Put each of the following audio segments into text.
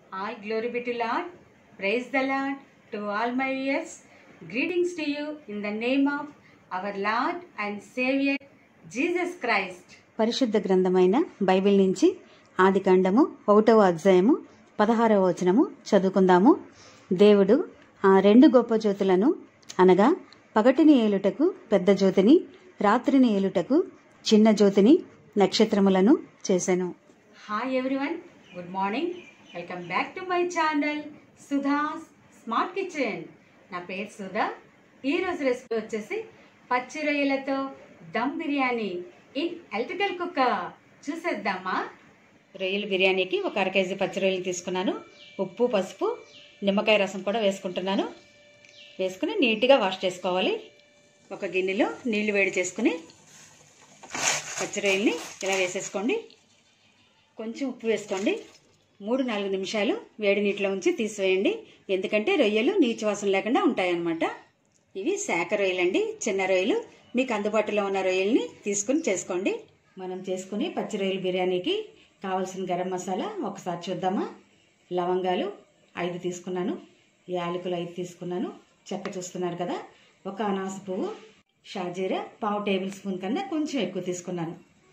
All glory be to Lord. Praise the Lord to all my ears. Greetings to you in the name of our Lord and Savior Jesus Christ. పరిశుద్ధ గ్రంథమైన Bible నుంచి ఆదికాండము ఒకటవ అధ్యాయము పదహారవ వచనము చదువుకుందాము దేవుడు ఆ రెండు గొప్ప జ్యోతులను అనగా పగటిని ఏలుటకు పెద్ద జ్యోతిని రాత్రిని ఏలుటకు చిన్న జ్యోతిని నక్షత్రములను చేసెను Hi everyone. Good morning. Welcome back to my channel Sudha's smart kitchen నా పేరు సుధా ఈరోజు రెసిపీ వచ్చేసి పచ్చి రొయ్యలతో dum biryani in electrical cooker చూసేద్దామా రొయ్యల బిర్యానీకి ఒక అర కేజీ పచ్చి రొయ్యలు తీసుకున్నాను ఉప్పు పసుపు నిమ్మకాయ రసం కూడా వేసుకుంటున్నాను వేసుకుని నీట్గా వాష్ చేసుకోవాలి ఒక గిన్నెలో నీళ్లు వేడి చేసుకుని పచ్చి రొయ్యల్ని ఇలా వేసేసుకోండి కొంచెం ఉప్పు వేసుకోండి మూడు నాలుగు నిమిషాలు వేడి నీటిలో ఉంచి తీసివేయండి ఎందుకంటే రొయ్యలు నీచు వాసన లేకుండా ఉంటాయన్నమాట ఇవి శాఖ రొయ్యలండి చిన్న రొయ్యలు మీకు అందుబాటులో ఉన్న రొయ్యల్ని తీసుకుని చేసుకోండి మనం చేసుకుని పచ్చి రొయ్యల బిర్యానీకి కావాల్సిన గరం మసాలా ఒకసారి చూద్దామా లవంగాలు ఐదు తీసుకున్నాను యాలకులు ఐదు తీసుకున్నాను చెక్క చూస్తున్నారు కదా ఒక అనాస పువ్వు షాజీరా పావు టేబుల్ స్పూన్ కన్నా కొంచెం ఎక్కువ తీసుకున్నాను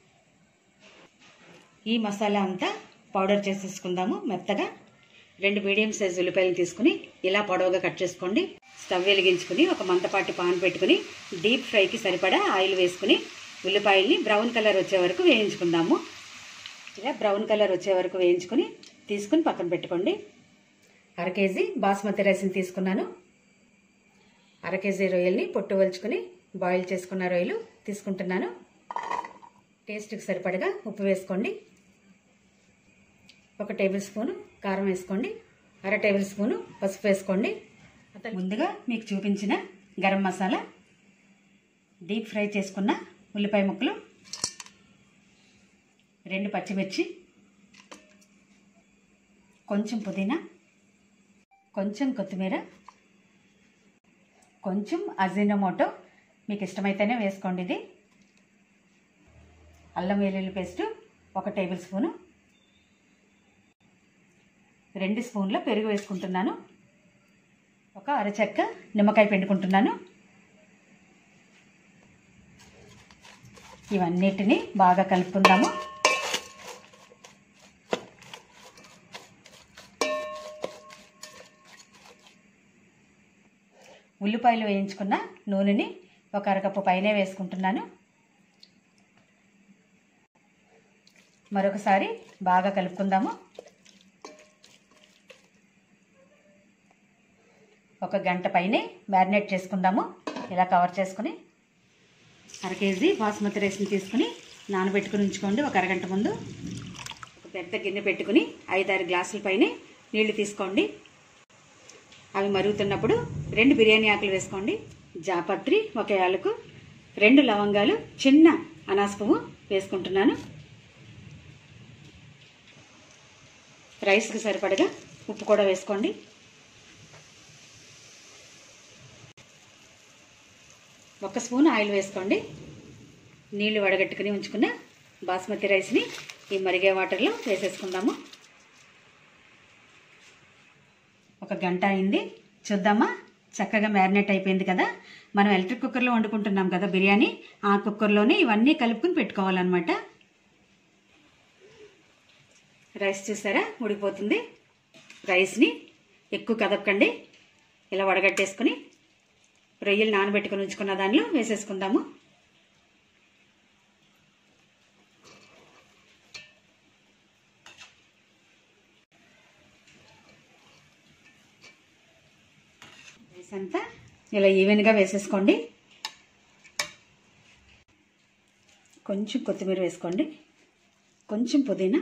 ఈ మసాలా అంతా పౌడర్ చేసేసుకుందాము మెత్తగా రెండు మీడియం సైజు ఉల్లిపాయలు తీసుకుని ఇలా పొడవుగా కట్ చేసుకోండి స్టవ్ వెలిగించుకుని ఒక మందపాటి పాన్ పెట్టుకుని డీప్ ఫ్రైకి సరిపడా ఆయిల్ వేసుకుని ఉల్లిపాయల్ని బ్రౌన్ కలర్ వచ్చే వరకు వేయించుకుందాము ఇలా బ్రౌన్ కలర్ వచ్చే వరకు వేయించుకుని తీసుకుని పక్కన పెట్టుకోండి అర కేజీ బాస్మతి రైస్ని తీసుకున్నాను అర కేజీ రొయ్యల్ని పొట్టు వలుచుకుని బాయిల్ చేసుకున్న రొయ్యలు తీసుకుంటున్నాను టేస్ట్కి సరిపడగా ఉప్పు వేసుకోండి ఒక టేబుల్ స్పూను కారం వేసుకోండి అర టేబుల్ స్పూను పసుపు వేసుకోండి ముందుగా మీకు చూపించిన గరం మసాలా డీప్ ఫ్రై చేసుకున్న ఉల్లిపాయ ముక్కలు రెండు పచ్చిమిర్చి కొంచెం పుదీనా కొంచెం కొత్తిమీర కొంచెం అజినోమోటో మీకు ఇష్టమైతేనే వేసుకోండి ఇది అల్లం వెల్లుల్లి పేస్ట్ ఒక టేబుల్ స్పూను రెండు స్పూన్ల పెరుగు వేసుకుంటున్నాను ఒక అరచెక్క నిమ్మకాయ పిండుకుంటున్నాను ఇవన్నిటిని బాగా కలుపుకుందాము ఉల్లిపాయలు వేయించుకున్న నూనెని ఒక అరకప్పు పైనే వేసుకుంటున్నాను మరొకసారి బాగా కలుపుకుందాము ఒక గంట పైనే మ్యారినేట్ చేసుకుందాము ఇలా కవర్ చేసుకుని అర కేజీ బాస్మతి రైస్ని తీసుకుని నానబెట్టుకుని ఉంచుకోండి ఒక అరగంట ముందు ఒక పెద్ద గిన్నె పెట్టుకుని ఐదారు గ్లాసుల పైనే నీళ్లు తీసుకోండి అవి మరుగుతున్నప్పుడు రెండు బిర్యానీ ఆకులు వేసుకోండి జాపత్రి ఒక యాలకు రెండు లవంగాలు చిన్న అనాస పువ్వు వేసుకుంటున్నాను రైస్కి సరిపడగా ఉప్పు కూడా వేసుకోండి ఒక స్పూన్ ఆయిల్ వేసుకోండి నీళ్లు వడగట్టుకుని ఉంచుకున్న బాస్మతి రైస్ని ఈ మరిగే వాటర్లో వేసేసుకుందాము ఒక గంట అయింది చూద్దామా చక్కగా మ్యారినేట్ అయిపోయింది కదా మనం ఎలక్ట్రిక్ కుక్కర్లో వండుకుంటున్నాం కదా బిర్యానీ ఆ కుక్కర్లోనే ఇవన్నీ కలుపుకుని పెట్టుకోవాలన్నమాట రైస్ చూసారా ఉడికిపోతుంది రైస్ని ఎక్కువ కదపకండి ఇలా వడగట్టేసుకుని రొయ్యలు నానబెట్టుకుని ఉంచుకున్న దానిలో వేసేసుకుందాము రైస్ అంతా ఇలా ఈవెన్గా వేసేసుకోండి కొంచెం కొత్తిమీర వేసుకోండి కొంచెం పుదీనా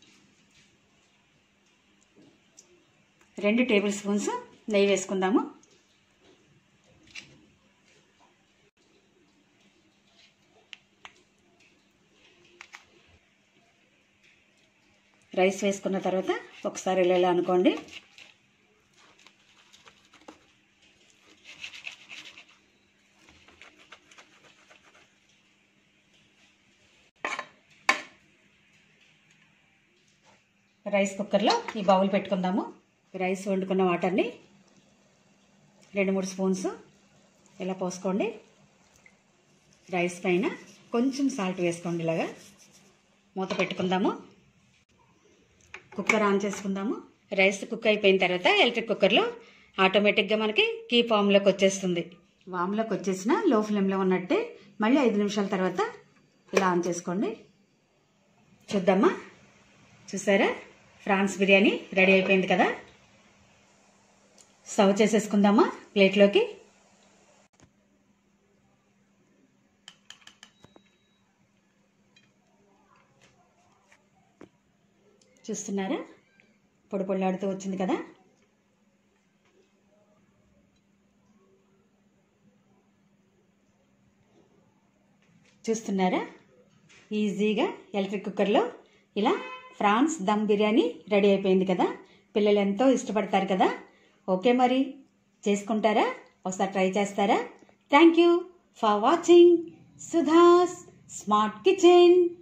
రెండు టేబుల్ స్పూన్స్ నెయ్యి వేసుకుందాము రైస్ వేసుకున్న తర్వాత ఒకసారి ఇలా ఇలా అనుకోండి రైస్ కుక్కర్లో ఈ బౌల్ పెట్టుకుందాము రైస్ వండుకున్న వాటర్ని రెండు మూడు స్పూన్స్ ఇలా పోసుకోండి రైస్ పైన కొంచెం సాల్ట్ వేసుకోండి ఇలాగా మూత పెట్టుకుందాము కుక్కర్ ఆన్ చేసుకుందాము రైస్ కుక్ అయిపోయిన తర్వాత ఎలక్ట్రిక్ కుక్కర్లో ఆటోమేటిక్గా మనకి కీ ఫామ్లోకి వచ్చేస్తుంది వామ్లోకి వచ్చేసిన లో ఫ్లేమ్లో ఉన్నట్టే మళ్ళీ ఐదు నిమిషాల తర్వాత ఇలా ఆన్ చేసుకోండి చూద్దామా చూసారా ఫ్రాన్స్ బిర్యానీ రెడీ అయిపోయింది కదా సర్వ్ చేసేసుకుందామా ప్లేట్లోకి చూస్తున్నారా పొడి పొళ్ళాడుతూ వచ్చింది కదా చూస్తున్నారా ఈజీగా ఎలక్ట్రిక్ కుక్కర్లో ఇలా ఫ్రాన్స్ దమ్ బిర్యానీ రెడీ అయిపోయింది కదా పిల్లలు ఎంతో ఇష్టపడతారు కదా ఓకే మరి చేసుకుంటారా ఒకసారి ట్రై చేస్తారా thank you for watching Sudha's smart kitchen